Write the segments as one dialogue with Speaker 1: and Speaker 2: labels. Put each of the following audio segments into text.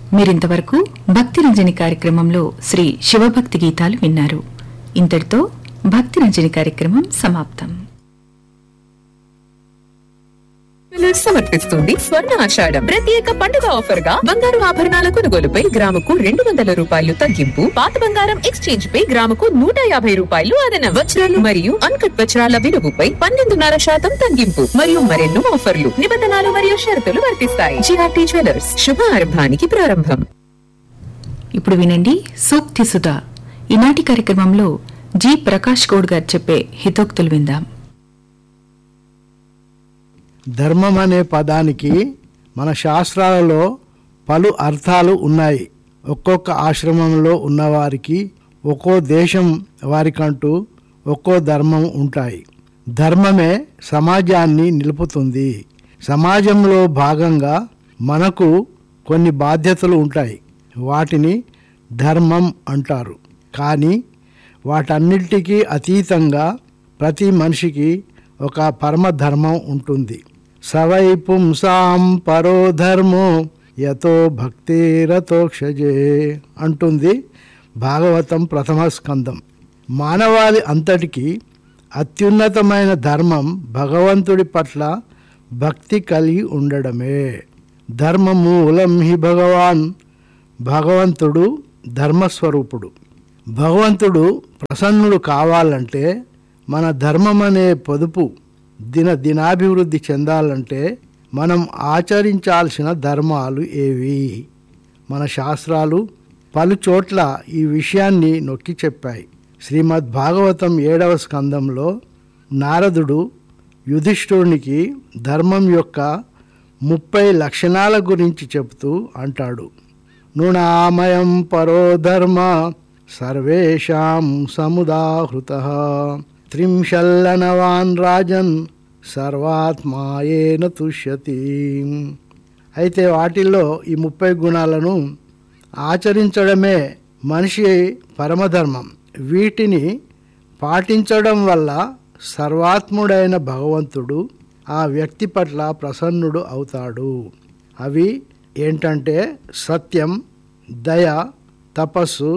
Speaker 1: మీరింతవరకు భక్తి రంజని కార్యక్రమంలో శ్రీ శివభక్తి గీతాలు విన్నారు ఇంతటితో భక్తి రంజని కార్యక్రమం సమాప్తం
Speaker 2: జ్యువెలర్స్ సమర్పిస్తుంది స్వర్ణ ఆషాఢం ప్రత్యేక పండుగ ఆఫర్ గా బంగారు ఆభరణాల కొనుగోలుపై గ్రాముకు రెండు వందల రూపాయలు తగ్గింపు పాత బంగారం ఎక్స్చేంజ్ పై గ్రాముకు నూట యాభై రూపాయలు అదన వజ్రాలు మరియు అన్కట్ వజ్రాల విలువపై పన్నెండున్నర శాతం తగ్గింపు మరియు మరెన్నో ఆఫర్లు నిబంధనలు మరియు షరతులు వర్తిస్తాయి జిఆర్టీ జ్యువెలర్స్ శుభారంభానికి ప్రారంభం
Speaker 1: ఇప్పుడు వినండి సూక్తి సుధా ఈనాటి కార్యక్రమంలో జి ప్రకాష్ గౌడ్ గారు చెప్పే హితోక్తులు విందాం
Speaker 3: ధర్మం అనే పదానికి మన శాస్త్రాలలో పలు అర్థాలు ఉన్నాయి ఒక్కొక్క ఆశ్రమంలో ఉన్నవారికి ఒక్కో దేశం వారికంటూ ఒక్కో ధర్మం ఉంటాయి ధర్మమే సమాజాన్ని నిలుపుతుంది సమాజంలో భాగంగా మనకు కొన్ని బాధ్యతలు ఉంటాయి వాటిని ధర్మం అంటారు కానీ వాటన్నిటికీ అతీతంగా ప్రతి మనిషికి ఒక పరమధర్మం ఉంటుంది సవై పుంసాం పరో ధర్మో యతో భక్తిరతోక్షజే అంటుంది భాగవతం ప్రథమ స్కందం మానవాళి అంతటికి అత్యున్నతమైన ధర్మం భగవంతుడి పట్ల భక్తి కలిగి ఉండడమే ధర్మమూలం హి భగవాన్ భగవంతుడు ధర్మస్వరూపుడు భగవంతుడు ప్రసన్నుడు కావాలంటే మన ధర్మం అనే పొదుపు దిన దినాభివృద్ధి చెందాలంటే మనం ఆచరించాల్సిన ధర్మాలు ఏవి మన శాస్త్రాలు పలు చోట్ల ఈ విషయాన్ని నొక్కి చెప్పాయి శ్రీమద్ భాగవతం ఏడవ స్కందంలో నారదుడు యుధిష్ఠునికి ధర్మం యొక్క ముప్పై లక్షణాల గురించి చెబుతూ అంటాడు నృణామయం పరో ధర్మ సర్వేషాం సముదాహృత త్రింశల్లనవాన్ రాజన్ సర్వాత్మాయేన తుష్యతి అయితే వాటిల్లో ఈ ముప్పై గుణాలను ఆచరించడమే మనిషి పరమధర్మం వీటిని పాటించడం వల్ల సర్వాత్ముడైన భగవంతుడు ఆ వ్యక్తి పట్ల ప్రసన్నుడు అవుతాడు అవి ఏంటంటే సత్యం దయ తపస్సు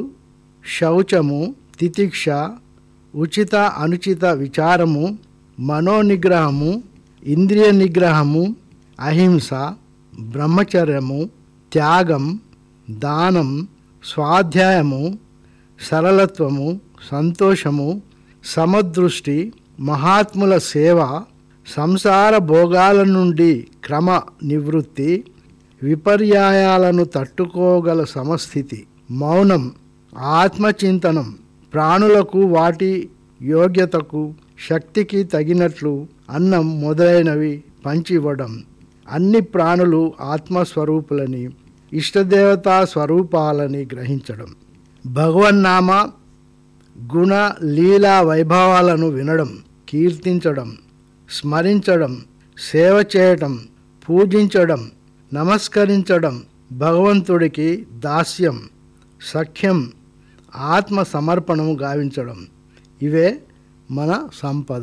Speaker 3: శౌచము తితిక్ష ఉచిత అనుచిత విచారము మనోనిగ్రహము ఇంద్రియ నిగ్రహము అహింస బ్రహ్మచర్యము త్యాగం దానం స్వాధ్యాయము సరళత్వము సంతోషము సమదృష్టి మహాత్ముల సేవ సంసార భోగాల నుండి క్రమ నివృత్తి విపర్యాయాలను తట్టుకోగల సమస్థితి మౌనం ఆత్మచింతనం ప్రాణులకు వాటి యోగ్యతకు శక్తికి తగినట్లు అన్నం మొదలైనవి పంచివ్వడం అన్ని ప్రాణులు ఆత్మస్వరూపులని ఇష్టదేవతా స్వరూపాలని గ్రహించడం భగవన్నామ గుణ లీలా వైభవాలను వినడం కీర్తించడం స్మరించడం సేవ చేయటం పూజించడం నమస్కరించడం భగవంతుడికి దాస్యం సఖ్యం ఆత్మ సమర్పణము గావించడం ఇవే మన సంపద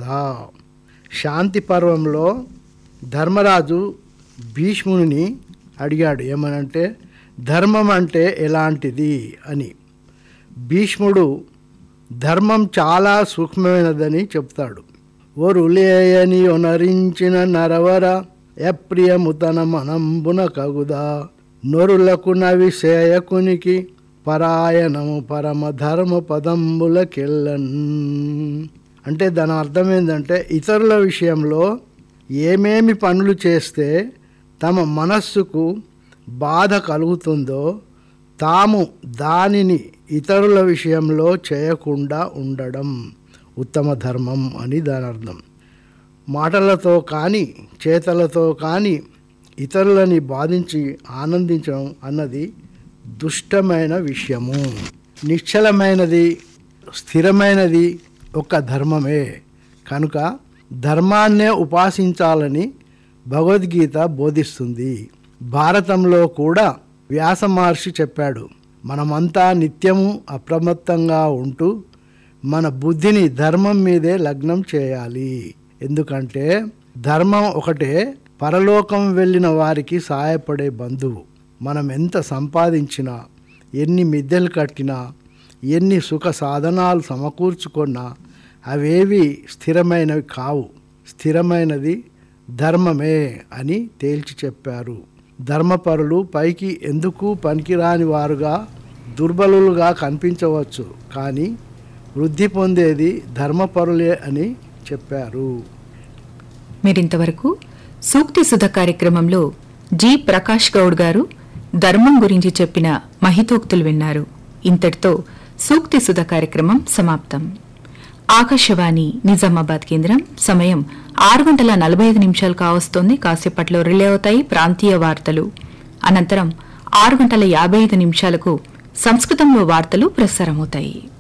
Speaker 3: శాంతి పర్వంలో ధర్మరాజు భీష్ముని అడిగాడు ఏమనంటే ధర్మం అంటే ఎలాంటిది అని భీష్ముడు ధర్మం చాలా సూక్ష్మమైనదని చెప్తాడు ఒరులేయని ఒనరించిన నరవర ఎప్రియము తన మనంబున కగుదా నొరులకు నవిశేయకునికి పరాయణము పరమ ధర్మ పదంబులకెళ్ళన్ అంటే దాని అర్థం ఏంటంటే ఇతరుల విషయంలో ఏమేమి పనులు చేస్తే తమ మనస్సుకు బాధ కలుగుతుందో తాము దానిని ఇతరుల విషయంలో చేయకుండా ఉండడం ఉత్తమ ధర్మం అని దాని అర్థం మాటలతో కానీ చేతలతో కానీ ఇతరులని బాధించి ఆనందించడం అన్నది దుష్టమైన విషయము నిశ్చలమైనది స్థిరమైనది ఒక ధర్మమే కనుక ధర్మాన్నే ఉపాసించాలని భగవద్గీత బోధిస్తుంది భారతంలో కూడా వ్యాస మహర్షి చెప్పాడు మనమంతా నిత్యము అప్రమత్తంగా ఉంటూ మన బుద్ధిని ధర్మం మీదే లగ్నం చేయాలి ఎందుకంటే ధర్మం ఒకటే పరలోకం వెళ్ళిన వారికి సహాయపడే బంధువు మనం ఎంత సంపాదించినా ఎన్ని మిద్దెలు కట్టినా ఎన్ని సుఖ సాధనాలు సమకూర్చుకున్నా అవేవి స్థిరమైనవి కావు స్థిరమైనది ధర్మమే అని తేల్చి చెప్పారు ధర్మపరులు పైకి ఎందుకు పనికిరాని వారుగా దుర్బలులుగా కనిపించవచ్చు కానీ వృద్ధి పొందేది ధర్మపరులే అని చెప్పారు
Speaker 1: మీరింతవరకు సూక్తి సుధ కార్యక్రమంలో జి ప్రకాష్ గౌడ్ గారు ధర్మం గురించి చెప్పిన మహితోక్తులు విన్నారు ఇంతటితో సూక్తి సుధ కార్యక్రమం సమాప్తం ఆకాశవాణి నిజామాబాద్ కేంద్రం సమయం ఆరు గంటల నలభై ఐదు నిమిషాలు కావస్తోంది కాసేపట్లో రిలే అవుతాయి ప్రాంతీయ వార్తలు అనంతరం ఆరు గంటల యాభై ఐదు నిమిషాలకు సంస్కృతంలో వార్తలు ప్రసారమవుతాయి